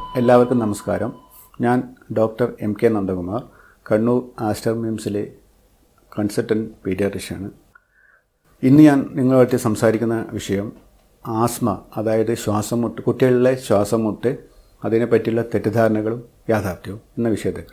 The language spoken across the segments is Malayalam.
എല്ലാവർക്കും നമസ്കാരം ഞാൻ doctor M K Nandakumar Kannur Aster മിംസിലെ കൺസൾട്ടൻറ്റ് പീഡിയാട്രിഷ്യനാണ് ഇന്ന് ഞാൻ നിങ്ങളുമായിട്ട് സംസാരിക്കുന്ന വിഷയം ആസ്മ അതായത് ശ്വാസം മുട്ട് കുട്ടികളിലെ ശ്വാസം മുട്ട് അതിനെ പറ്റിയുള്ള തെറ്റിദ്ധാരണകളും യാഥാർത്ഥ്യവും എന്ന വിഷയത്തെക്കുറിച്ച്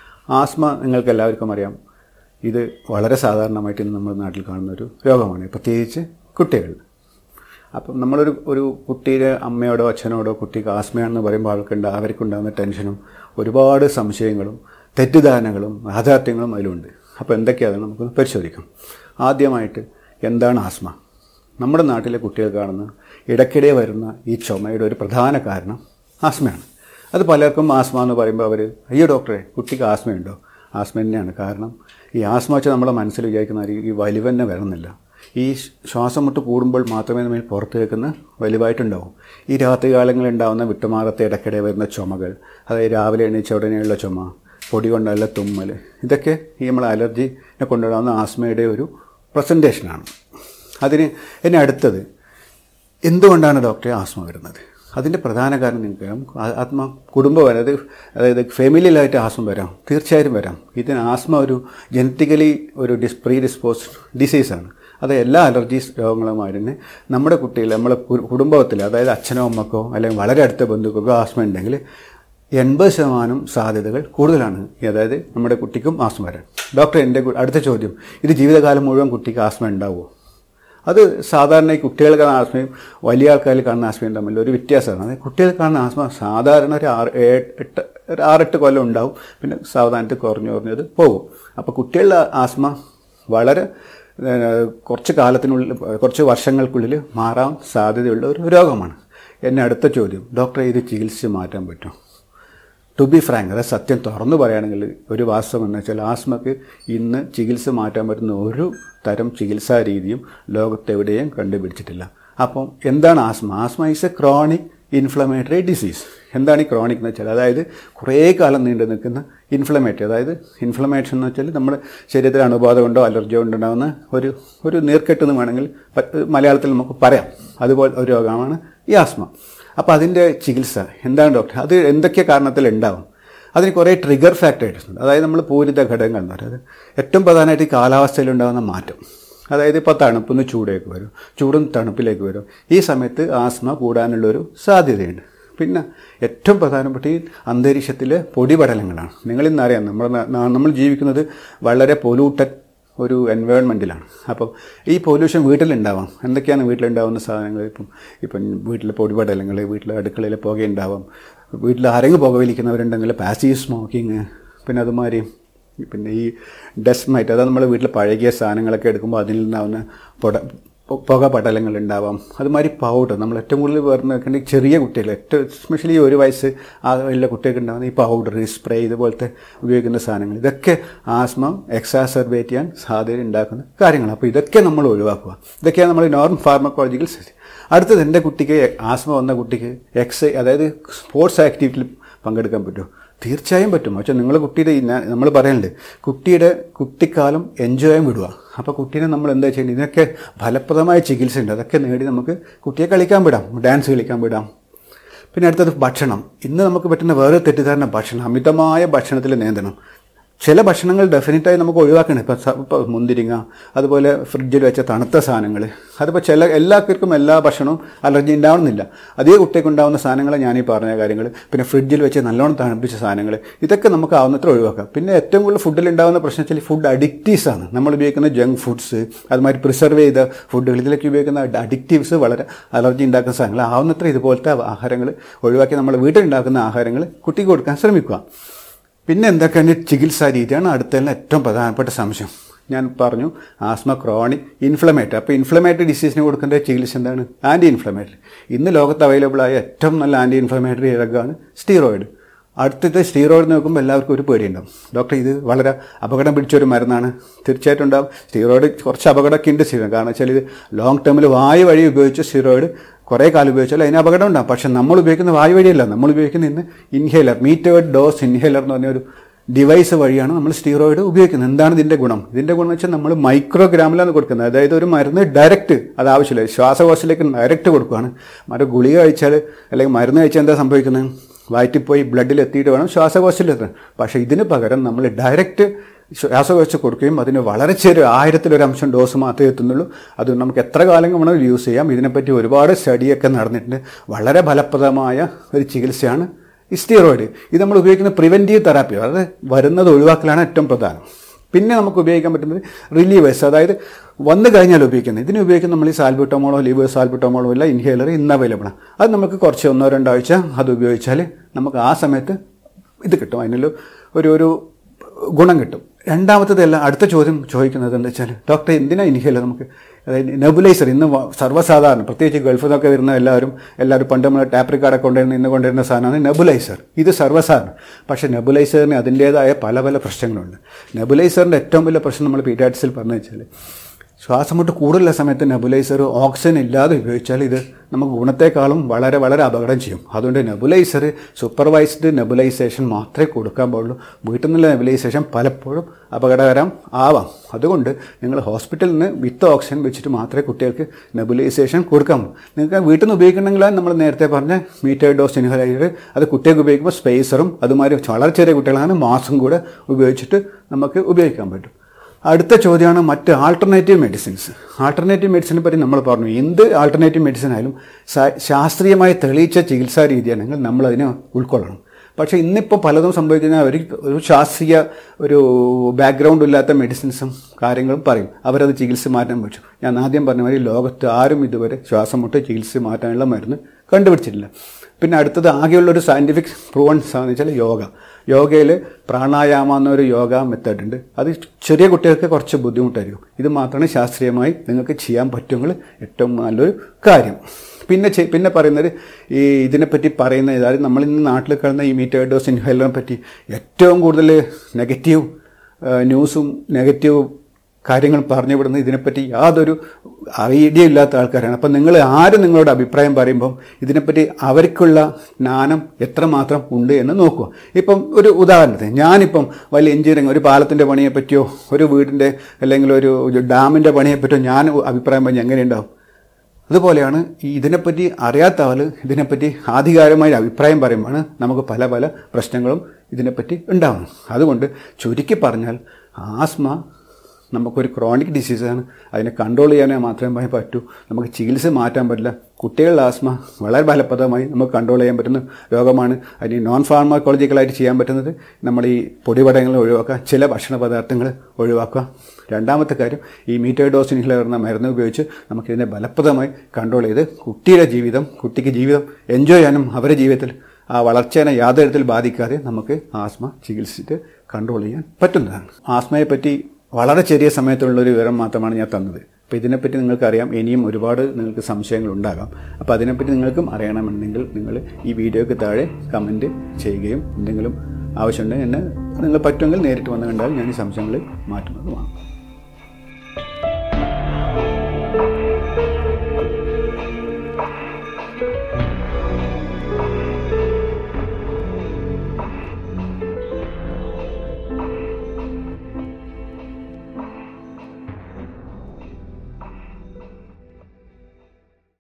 ആസ്മ നിങ്ങൾക്ക് എല്ലാവർക്കും അറിയാം ഇത് വളരെ സാധാരണമായിട്ട് ഇന്ന് നമ്മുടെ നാട്ടിൽ കാണുന്ന ഒരു രോഗമാണ് പ്രത്യേകിച്ച് കുട്ടികളിൽ അപ്പം നമ്മളൊരു ഒരു കുട്ടിയുടെ അമ്മയോടോ അച്ഛനോടോ കുട്ടിക്ക് ആസ്മയാണെന്ന് പറയുമ്പോൾ ആൾക്കുണ്ട് അവർക്കുണ്ടാകുന്ന ടെൻഷനും ഒരുപാട് സംശയങ്ങളും തെറ്റിദ്ധാരണകളും യാഥാർത്ഥ്യങ്ങളും അതിലുണ്ട് അപ്പോൾ എന്തൊക്കെയാണ് നമുക്ക് പരിശോധിക്കാം ആദ്യമായിട്ട് എന്താണ് ആസ്മ നമ്മുടെ നാട്ടിലെ കുട്ടികൾ കാണുന്ന ഇടയ്ക്കിടെ വരുന്ന ഈ ചുമയുടെ ഒരു പ്രധാന കാരണം ആസ്മയാണ് അത് പലർക്കും ആസ്മ എന്ന് പറയുമ്പോൾ അവർ അയ്യോ ഡോക്ടറെ കുട്ടിക്ക് ആസ്മയുണ്ടോ ആസ്മ തന്നെയാണ് കാരണം ഈ ആസ്മ വെച്ചാൽ നമ്മുടെ മനസ്സിൽ വിചാരിക്കുന്ന ഒരു ഈ വലിവന്നെ വരണമെന്നില്ല ഈ ശ്വാസം മുട്ട് കൂടുമ്പോൾ മാത്രമേ നമ്മൾ പുറത്ത് വെക്കുന്ന വലിവായിട്ടുണ്ടാവും ഈ രാത്രി കാലങ്ങളിൽ ഉണ്ടാകുന്ന വിട്ടുമാറത്തെ ഇടയ്ക്കിടെ വരുന്ന ചുമകൾ അതായത് രാവിലെ എണീച്ച ഉടനെയുള്ള ചുമ പൊടി കൊണ്ടുള്ള തുമ്മൽ ഇതൊക്കെ ഈ നമ്മൾ അലർജിനെ കൊണ്ടുണ്ടാകുന്ന ആസ്മയുടെ ഒരു പ്രസൻറ്റേഷനാണ് അതിന് എന്നെ അടുത്തത് എന്തുകൊണ്ടാണ് ഡോക്ടറെ ആസ്മ വരുന്നത് അതിൻ്റെ പ്രധാന കാരണം നിങ്ങൾക്ക് ആത്മ കുടുംബം വരാം അത് അതായത് ഫാമിലിയിലായിട്ട് ആസ്മ വരാം തീർച്ചയായും വരാം ഇതിന് ആസ്മ ഒരു ജനറ്റിക്കലി ഒരു ഡിസ് പ്രീ ഡിസ്പോസ് ഡിസീസാണ് അത് എല്ലാ അലർജീസ് രോഗങ്ങളുമായി തന്നെ നമ്മുടെ കുട്ടികൾ നമ്മളെ കുടുംബത്തിൽ അതായത് അച്ഛനോ അമ്മക്കോ അല്ലെങ്കിൽ വളരെ അടുത്ത ബന്ധുക്കൾക്കോ ആസ്മ ഉണ്ടെങ്കിൽ എൺപത് ശതമാനം സാധ്യതകൾ കൂടുതലാണ് അതായത് നമ്മുടെ കുട്ടിക്കും ആസ്മ വരാൻ ഡോക്ടർ എൻ്റെ അടുത്ത ചോദ്യം ഇത് ജീവിതകാലം മുഴുവൻ കുട്ടിക്ക് ആസ്മ ഉണ്ടാവുമോ അത് സാധാരണ ഈ കുട്ടികൾ കാണുന്ന ആസ്മയും വലിയ ആൾക്കാരിൽ കാണുന്ന ആസ്മയും തമ്മിൽ ഒരു വ്യത്യാസമാണ് അതായത് കുട്ടികൾ കാണുന്ന ആസ്മ സാധാരണ ഒരു ആറ് എട്ട് ഒരു ആറെട്ട് കൊല്ലം ഉണ്ടാവും പിന്നെ സാവധാനത്തിൽ കുറഞ്ഞു കുറഞ്ഞത് പോകും അപ്പോൾ കുട്ടികളുടെ ആസ്മ വളരെ കുറച്ച് കാലത്തിനുള്ളിൽ കുറച്ച് വർഷങ്ങൾക്കുള്ളിൽ മാറാൻ സാധ്യതയുള്ള ഒരു രോഗമാണ് എന്നെ അടുത്ത ചോദ്യം ഡോക്ടറെ ഇത് ചികിത്സിച്ച് മാറ്റാൻ പറ്റും ടു ബി ഫ്രാങ്ക് അതായത് സത്യം തുറന്നു പറയുകയാണെങ്കിൽ ഒരു വാസ്തവം എന്ന് വെച്ചാൽ ആസ്മക്ക് ഇന്ന് ചികിത്സ മാറ്റാൻ പറ്റുന്ന ഒരു തരം ചികിത്സാ രീതിയും ലോകത്തെവിടെയും കണ്ടുപിടിച്ചിട്ടില്ല അപ്പം എന്താണ് asthma asthma is a chronic inflammatory disease എന്താണ് ഈ ക്രോണിക് എന്ന് വെച്ചാൽ അതായത് കുറേ കാലം നീണ്ടു നിൽക്കുന്ന ഇൻഫ്ലമേറ്ററി അതായത് ഇൻഫ്ലമേഷൻ എന്ന് വെച്ചാൽ നമ്മുടെ ശരീരത്തിൽ അണുബാധ കൊണ്ടോ അലർജിയോ കൊണ്ടുണ്ടാകുന്ന ഒരു ഒരു നീർക്കെട്ടെന്ന് വേണമെങ്കിൽ മലയാളത്തിൽ നമുക്ക് പറയാം അതുപോലെ ഒരു രോഗമാണ് ഈ ആസ്മ അപ്പോൾ അതിൻ്റെ ചികിത്സ എന്താണ് ഡോക്ടർ അത് എന്തൊക്കെ കാരണത്തിൽ ഉണ്ടാവും അതിന് കുറേ ട്രിഗർ ഫാക്ടേഴ്സ് ഉണ്ട് അതായത് നമ്മൾ പൂരിത ഘടകങ്ങൾ എന്ന് പറയുന്നത് ഏറ്റവും പ്രധാനമായിട്ട് ഈ കാലാവസ്ഥയിലുണ്ടാകുന്ന മാറ്റം അതായത് ഇപ്പോൾ തണുപ്പിന്ന് ചൂടേക്ക് വരും ചൂടും തണുപ്പിലേക്ക് വരും ഈ സമയത്ത് ആസ്മ കൂടാനുള്ളൊരു സാധ്യതയുണ്ട് പിന്നെ ഏറ്റവും പ്രധാനപ്പെട്ട ഈ അന്തരീക്ഷത്തിലെ പൊടിപടലങ്ങളാണ് നിങ്ങളിന്നറിയാം നമ്മൾ നമ്മൾ ജീവിക്കുന്നത് വളരെ പൊല്യൂട്ടഡ് ഒരു എൻവയോൺമെൻറ്റിലാണ് അപ്പോൾ ഈ പൊല്യൂഷൻ വീട്ടിലുണ്ടാവാം എന്തൊക്കെയാണ് വീട്ടിലുണ്ടാവുന്ന സാധനങ്ങൾ ഇപ്പം ഇപ്പം വീട്ടിലെ പൊടിപടലങ്ങൾ വീട്ടിലെ അടുക്കളയിൽ പുകയുണ്ടാവാം വീട്ടിൽ ആരെങ്കിലും പുക വലിക്കുന്നവരുണ്ടെങ്കിൽ പാസീവ് സ്മോക്കിങ് പിന്നെ അതുമാതിരി പിന്നെ ഈ ഡസ്റ്റ് മൈറ്റ് അതായത് നമ്മൾ വീട്ടിൽ പഴകിയ സാധനങ്ങളൊക്കെ എടുക്കുമ്പോൾ അതിൽ നിന്നാവുന്ന പുട പുക പടലങ്ങൾ ഉണ്ടാവാം അതുമാതിരി പൗഡർ നമ്മൾ ഏറ്റവും കൂടുതൽ പറഞ്ഞിട്ടുണ്ടെങ്കിൽ ചെറിയ കുട്ടികൾ ഏറ്റവും എസ്പെഷ്യലി ഒരു വയസ്സ് ആ ഉള്ള കുട്ടികൾക്ക് ഉണ്ടാകുന്ന ഈ പൗഡർ ഈ സ്പ്രേ ഇതുപോലത്തെ ഉപയോഗിക്കുന്ന സാധനങ്ങൾ ഇതൊക്കെ ആസ്മ എക്സാസർബേറ്റ് ചെയ്യാൻ സാധ്യത ഉണ്ടാക്കുന്ന കാര്യങ്ങൾ അപ്പോൾ ഇതൊക്കെ നമ്മൾ ഒഴിവാക്കുക ഇതൊക്കെയാണ് നമ്മൾ നോർമൽ ഫാർമക്കോളജിക്കൽ അടുത്തത് എൻ്റെ കുട്ടിക്ക് ആസ്മ വന്ന കുട്ടിക്ക് എക്സ് അതായത് സ്പോർട്സ് ആക്ടിവിറ്റിയിൽ പങ്കെടുക്കാൻ പറ്റുമോ തീർച്ചയായും പറ്റും പക്ഷേ നിങ്ങളുടെ കുട്ടിയുടെ നമ്മൾ പറയുന്നുണ്ട് കുട്ടിയുടെ കുട്ടിക്കാലം എൻജോയ് ചെയ്യാൻ വിടുക അപ്പോൾ കുട്ടീനെ നമ്മൾ എന്താ ചെയ്യേണ്ടത് ഇതിനൊക്കെ ഫലപ്രദമായ ചികിത്സയുണ്ട് അതൊക്കെ നേടി നമുക്ക് കുട്ടിയെ കളിക്കാൻ വിടാം ഡാൻസ് കളിക്കാൻ വിടാം പിന്നെ അടുത്തത് ഭക്ഷണം ഇന്ന് നമുക്ക് പറ്റുന്ന വേറെ തെറ്റിദ്ധാരണ ഭക്ഷണം അമിതമായ ഭക്ഷണത്തിൽ നിയന്ത്രണം ചില ഭക്ഷണങ്ങൾ ഡെഫിനറ്റായി നമുക്ക് ഒഴിവാക്കണം ഇപ്പം ഇപ്പോൾ മുന്തിരിങ്ങ അതുപോലെ ഫ്രിഡ്ജിൽ വെച്ച തണുത്ത സാധനങ്ങൾ അതിപ്പോൾ ചില എല്ലാവർക്കും എല്ലാ ഭക്ഷണവും അലർജി ഉണ്ടാവുന്നില്ല അതേ കുട്ടിക്ക് ഉണ്ടാകുന്ന സാധനങ്ങൾ ഞാനീ പറഞ്ഞ കാര്യങ്ങൾ പിന്നെ ഫ്രിഡ്ജിൽ വെച്ച് നല്ലോണം തണുപ്പിച്ച സാധനങ്ങൾ ഇതൊക്കെ നമുക്ക് ആവുന്നത്ര ഒഴിവാക്കാം പിന്നെ ഏറ്റവും കൂടുതൽ ഫുഡിൽ ഉണ്ടാകുന്ന പ്രശ്നം വെച്ചാൽ ഫുഡ് അഡിക്റ്റീവ്സ് ആണ് നമ്മൾ ഉപയോഗിക്കുന്ന ജങ്ക് ഫുഡ്സ് അതുമാതിരി പ്രിസർവ് ചെയ്ത ഫുഡുകൾ ഇതിലേക്ക് ഉപയോഗിക്കുന്ന അഡിക്റ്റീവ്സ് വളരെ അലർജി ഉണ്ടാക്കുന്ന സാധനങ്ങൾ ആവുന്നത്ര ഇതുപോലത്തെ ആഹാരങ്ങൾ ഒഴിവാക്കി നമ്മൾ വീട്ടിലുണ്ടാക്കുന്ന ആഹാരങ്ങൾ കുട്ടിക്ക് കൊടുക്കാൻ ശ്രമിക്കുക പിന്നെ എന്തൊക്കെയാണ് ചികിത്സാ രീതിയാണ് അടുത്തതിൽ ഏറ്റവും പ്രധാനപ്പെട്ട സംശയം ഞാൻ പറഞ്ഞു ആസ്മ ക്രോണിക് ഇൻഫ്ലമേറ്ററി അപ്പോൾ ഇൻഫ്ലമേറ്ററി ഡിസീസിന് കൊടുക്കേണ്ട ചികിത്സ എന്താണ് ആൻറ്റി ഇൻഫ്ലമേറ്ററി ഇന്ന് ലോകത്ത് അവൈലബിൾ ആയ ഏറ്റവും നല്ല ആൻറ്റി ഇൻഫ്ലമേറ്ററി ഡ്രഗാണ് സ്റ്റീറോയിഡ് അടുത്തത് സ്റ്റീറോയിഡ് നോക്കുമ്പോൾ എല്ലാവർക്കും ഒരു പേടിയുണ്ടാവും ഡോക്ടർ ഇത് വളരെ അപകടം പിടിച്ചൊരു മരുന്നാണ് തീർച്ചയായിട്ടും ഉണ്ടാവും സ്റ്റീറോയിഡ് കുറച്ച് അപകടമൊക്കെ ഉണ്ട് സ്റ്റീറോയിഡ് കാരണം വെച്ചാൽ ഇത് ലോങ് ടേമിൽ വായു വഴി ഉപയോഗിച്ച സ്റ്റീറോയിഡ് കുറേ കാലം ഉപയോഗിച്ചാൽ അതിന് അപകടം ഉണ്ടാകും പക്ഷേ നമ്മൾ ഉപയോഗിക്കുന്ന വായു വഴിയല്ല നമ്മൾ ഉപയോഗിക്കുന്ന ഇന്ന് ഇൻഹേലർ മീറ്റേഡ് ഡോസ് ഇൻഹേലർ എന്ന് പറഞ്ഞ ഒരു ഡിവൈസ് വഴിയാണ് നമ്മൾ സ്റ്റീറോയിഡ് ഉപയോഗിക്കുന്നത് എന്താണ് ഇതിൻ്റെ ഗുണം ഇതിൻ്റെ ഗുണം വെച്ചാൽ നമ്മൾ മൈക്രോഗ്രാമിലാണ് കൊടുക്കുന്നത് അതായത് ഒരു മരുന്ന് ഡയറക്റ്റ് അത് ആവശ്യമില്ല ശ്വാസകോശത്തിലേക്ക് ഡയറക്റ്റ് കൊടുക്കുകയാണ് മറ്റു ഗുളിക കഴിച്ചാൽ അല്ലെങ്കിൽ മരുന്ന് കഴിച്ചാൽ എന്താ സംഭവിക്കുന്നത് വയറ്റിൽ പോയി ബ്ലഡിൽ എത്തിയിട്ട് വേണം ശ്വാസകോശത്തിൽ എത്താൻ പക്ഷേ ഇതിന് പകരം നമ്മൾ ഡയറക്റ്റ് ശ്വാസകോശം കൊടുക്കുകയും അതിന് വളരെ ചെറിയ ആയിരത്തിലൊരു അംശം ഡോസ് മാത്രമേ എത്തുന്നുള്ളൂ അത് നമുക്ക് എത്ര കാലം വേണമെങ്കിലും യൂസ് ചെയ്യാം ഇതിനെപ്പറ്റി ഒരുപാട് സ്റ്റഡിയൊക്കെ നടന്നിട്ടുണ്ട് വളരെ ഫലപ്രദമായ ഒരു ചികിത്സയാണ് ഈ സ്റ്റിറോയിഡ് ഇത് നമ്മൾ ഉപയോഗിക്കുന്ന പ്രിവെൻറ്റീവ് തെറാപ്പി അതായത് വരുന്നത് ഒഴിവാക്കലാണ് ഏറ്റവും പ്രധാനം പിന്നെ നമുക്ക് ഉപയോഗിക്കാൻ പറ്റുന്നത് റിലീവേഴ്സ് അതായത് വന്നു കഴിഞ്ഞാൽ ഉപയോഗിക്കുന്നത് ഇതിന് ഉപയോഗിക്കുന്ന നമ്മൾ ഈ സാൽബുട്ടോമോളോ ലീവേഴ്സ് സാൽബുട്ടോമോളോ ഇല്ല ഇൻഹേലർ ഇന്ന് അവൈലബിൾ ആണ് അത് നമുക്ക് കുറച്ച് ഒന്നോ രണ്ടോ ആഴ്ച അത് ഉപയോഗിച്ചാൽ നമുക്ക് ആ സമയത്ത് ഇത് കിട്ടും അതിനുള്ള ഒരു ഒരു ഗുണം കിട്ടും രണ്ടാമത്തതല്ല അടുത്ത ചോദ്യം ചോദിക്കുന്നത് എന്താ വെച്ചാൽ ഡോക്ടർ എന്തിനാ ഇൻഹേലർ നമുക്ക് അതായത് നെബുലൈസർ ഇന്ന് വ- സർവ്വസാധാരണ പ്രത്യേകിച്ച് ഗൾഫിൽ നിന്നൊക്കെ വരുന്ന എല്ലാവരും എല്ലാവരും പണ്ട് നമ്മൾ ടാപ്പ് റിക്കാർഡൊക്കെ കൊണ്ടുവരുന്ന ഇന്ന് കൊണ്ടുവരുന്ന സാധനമാണ് നെബുലൈസർ ഇത് സർവ്വസാധാരണ പക്ഷേ നെബുലൈസറിന് അതിൻ്റേതായ പല പല പ്രശ്നങ്ങളുണ്ട് നെബുലൈസറിൻ്റെ ഏറ്റവും വലിയ പ്രശ്നം നമ്മൾ പീഡിയാട്രിക്സിൽ പറഞ്ഞു വെച്ചാൽ ശ്വാസമുട്ട് കൂടുതലുള്ള സമയത്ത് നെബുലൈസർ ഓക്സിജൻ ഇല്ലാതെ ഉപയോഗിച്ചാൽ ഇത് നമുക്ക് ഗുണത്തെക്കാളും വളരെ വളരെ അപകടം ചെയ്യും അതുകൊണ്ട് നെബുലൈസർ സൂപ്പർവൈസ്ഡ് നെബുലൈസേഷൻ മാത്രമേ കൊടുക്കാൻ പാടുള്ളൂ വീട്ടിൽ നിന്നുള്ള നെബുലൈസേഷൻ പലപ്പോഴും അപകടകരം ആവാം അതുകൊണ്ട് നിങ്ങൾ ഹോസ്പിറ്റലിൽ നിന്ന് വിത്ത് ഓക്സിജൻ വെച്ചിട്ട് മാത്രമേ കുട്ടികൾക്ക് നെബുലൈസേഷൻ കൊടുക്കാൻ പറ്റൂ നിങ്ങൾക്ക് വീട്ടിൽ നിന്ന് ഉപയോഗിക്കണമെങ്കിൽ നമ്മൾ നേരത്തെ പറഞ്ഞ മീറ്റർ ഡോസ് ഇൻഹലൈസർ അത് കുട്ടികൾക്ക് ഉപയോഗിക്കുമ്പോൾ സ്പേസറും അതുമാതിരി വളരെ ചെറിയ കുട്ടികളാണ് മാസ്കും കൂടെ ഉപയോഗിച്ചിട്ട് നമുക്ക് ഉപയോഗിക്കാൻ പറ്റും അടുത്ത ചോദ്യമാണ് മറ്റ് ആൾട്ടർനേറ്റീവ് മെഡിസിൻസ് ആൾട്ടർനേറ്റീവ് മെഡിസിനെ പറ്റി നമ്മൾ പറഞ്ഞു എന്ത് ആൾട്ടർനേറ്റീവ് മെഡിസിൻ ആയാലും ശാ- ശാസ്ത്രീയമായി തെളിയിച്ച ചികിത്സാ രീതിയാണെങ്കിൽ നമ്മളതിനെ ഉൾക്കൊള്ളണം പക്ഷേ ഇന്നിപ്പോൾ പലതും സംഭവിക്കുന്ന ഒരു ഒരു ശാസ്ത്രീയ ഒരു ബാക്ക്ഗ്രൗണ്ട് ഇല്ലാത്ത മെഡിസിൻസും കാര്യങ്ങളും പറയും അവരത് ചികിത്സ മാറ്റാൻ പറ്റും ഞാൻ ആദ്യം പറഞ്ഞ മാതിരി ലോകത്ത് ആരും ഇതുവരെ ശ്വാസം മുട്ട് ചികിത്സ മാറ്റാനുള്ള മരുന്ന് കണ്ടുപിടിച്ചിട്ടില്ല പിന്നെ അടുത്തത് ആകെയുള്ള ഒരു സയൻറ്റിഫിക് പ്രൂവൺ സാധനം വെച്ചാൽ യോഗ യോഗയിൽ പ്രാണായാമ എന്നൊരു യോഗ മെത്തേഡ് ഉണ്ട് അത് ചെറിയ കുട്ടികൾക്ക് കുറച്ച് ബുദ്ധിമുട്ടായിരിക്കും ഇത് മാത്രമാണ് ശാസ്ത്രീയമായി നിങ്ങൾക്ക് ചെയ്യാൻ പറ്റുമെങ്കിൽ ഏറ്റവും നല്ലൊരു കാര്യം പിന്നെ ചെ- പിന്നെ പറയുന്നത് ഈ ഇതിനെപ്പറ്റി പറയുന്ന അതായത് നമ്മൾ ഇന്ന് നാട്ടിൽ കാണുന്ന ഈ മീറ്റർ ഡോസ് ഇൻഹേലറിനെ പറ്റി ഏറ്റവും കൂടുതൽ നെഗറ്റീവ് ന്യൂസും നെഗറ്റീവ് കാര്യങ്ങൾ പറഞ്ഞു വിടുന്നത് ഇതിനെപ്പറ്റി യാതൊരു ഐഡിയ ഇല്ലാത്ത ആൾക്കാരാണ് അപ്പം നിങ്ങൾ ആര് നിങ്ങളോട് അഭിപ്രായം പറയുമ്പം ഇതിനെപ്പറ്റി അവർക്കുള്ള ജ്ഞാനം എത്രമാത്രം ഉണ്ട് എന്ന് നോക്കുക ഇപ്പം ഒരു ഉദാഹരണത്തിന് ഞാനിപ്പം വലിയ എഞ്ചിനീയറിംഗ് ഒരു പാലത്തിൻ്റെ പണിയെ പറ്റിയോ ഒരു വീടിൻ്റെ അല്ലെങ്കിൽ ഒരു ഒരു ഡാമിൻ്റെ പണിയെ പറ്റിയോ ഞാൻ അഭിപ്രായം പറഞ്ഞാൽ എങ്ങനെയുണ്ടാവും അതുപോലെയാണ് ഈ ഇതിനെപ്പറ്റി അറിയാത്ത ആൾ ഇതിനെപ്പറ്റി ആധികാരികമായ ഒരു അഭിപ്രായം പറയുമ്പോഴാണ് നമുക്ക് പല പല പ്രശ്നങ്ങളും ഇതിനെപ്പറ്റി ഉണ്ടാവുന്നത് അതുകൊണ്ട് ചുരുക്കി പറഞ്ഞാൽ ആസ്മ നമുക്കൊരു ക്രോണിക് ഡിസീസാണ് അതിനെ കൺട്രോൾ ചെയ്യാനേ മാത്രമേ പറ്റൂ നമുക്ക് ചികിത്സ മാറ്റാൻ പറ്റില്ല കുട്ടികളുടെ ആസ്മ വളരെ ഫലപ്രദമായി നമുക്ക് കൺട്രോൾ ചെയ്യാൻ പറ്റുന്ന രോഗമാണ് അതിന് നോൺ ഫാർമാക്കോളജിക്കലായിട്ട് ചെയ്യാൻ പറ്റുന്നത് നമ്മൾ ഈ പൊടിപടങ്ങൾ ഒഴിവാക്കുക ചില ഭക്ഷണ പദാർത്ഥങ്ങൾ ഒഴിവാക്കുക രണ്ടാമത്തെ കാര്യം ഈ മീറ്റർ ഡോസ് ഇൻഹലർ എന്ന മരുന്ന് ഉപയോഗിച്ച് നമുക്കിതിനെ ഫലപ്രദമായി കൺട്രോൾ ചെയ്ത് കുട്ടിയുടെ ജീവിതം കുട്ടിക്ക് ജീവിതം എൻജോയ് ചെയ്യാനും അവരുടെ ജീവിതത്തിൽ ആ വളർച്ചേനെ യാതൊരു തരത്തിൽ ബാധിക്കാതെ നമുക്ക് ആസ്മ ചികിത്സിച്ചിട്ട് കൺട്രോൾ ചെയ്യാൻ പറ്റുന്നതാണ് ആസ്മയെ പറ്റി വളരെ ചെറിയ സമയത്തുള്ളൊരു വിവരം മാത്രമാണ് ഞാൻ തന്നത് അപ്പോൾ ഇതിനെപ്പറ്റി നിങ്ങൾക്കറിയാം ഇനിയും ഒരുപാട് നിങ്ങൾക്ക് സംശയങ്ങൾ ഉണ്ടാകാം അപ്പോൾ അതിനെപ്പറ്റി നിങ്ങൾക്കും അറിയണമെന്നുണ്ടെങ്കിൽ നിങ്ങൾ ഈ വീഡിയോയ്ക്ക് താഴെ കമൻറ്റ് ചെയ്യുകയും എന്തെങ്കിലും ആവശ്യമുണ്ടെങ്കിൽ എന്നെ നിങ്ങൾ പറ്റുമെങ്കിൽ നേരിട്ട് വന്ന് കണ്ടാൽ ഞാൻ ഈ സംശയങ്ങൾ മാറ്റുന്നതുമാണ്